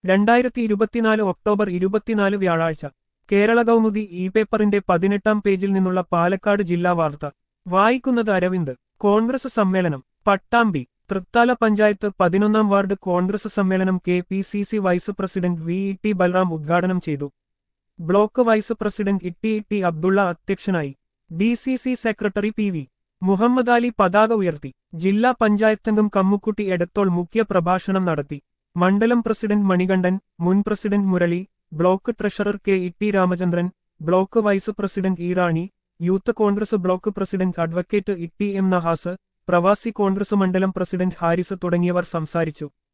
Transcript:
രണ്ടായിരത്തി ഇരുപത്തിനാല് ഒക്ടോബർ ഇരുപത്തിനാല് വ്യാഴാഴ്ച കേരള കൗമുദി ഇ പേപ്പറിന്റെ പതിനെട്ടാം പേജിൽ നിന്നുള്ള പാലക്കാട് ജില്ലാ വാർത്ത വായിക്കുന്നത് അരവിന്ദ് കോൺഗ്രസ് സമ്മേളനം പട്ടാമ്പി തൃത്താല പഞ്ചായത്ത് പതിനൊന്നാം വാർഡ് കോൺഗ്രസ് സമ്മേളനം K P C C vice president V E T Balram ഉദ്ഘാടനം ചെയ്തു ബ്ലോക്ക് വൈസ് പ്രസിഡന്റ് ഇട്ടി ഇട്ടി അബ്ദുള്ള അധ്യക്ഷനായി D C C secretary P V Muhammad Ali പതാക ഉയർത്തി ജില്ലാ പഞ്ചായത്തംഗം കമ്മുക്കുട്ടി എടത്തോൾ മുഖ്യ പ്രഭാഷണം നടത്തി മണ്ഡലം പ്രസിഡന്റ് മണികണ്ഠൻ മുൻ president Murali block treasurer K ഇട്ടി രാമചന്ദ്രൻ ബ്ലോക്ക് വൈസ് പ്രസിഡന്റ് ഈറാണി youth Congress block president advocate ഇട്ടി എം നഹാസ് പ്രവാസി കോൺഗ്രസ് മണ്ഡലം പ്രസിഡന്റ് ഹാരിസ് തുടങ്ങിയവർ സംസാരിച്ചു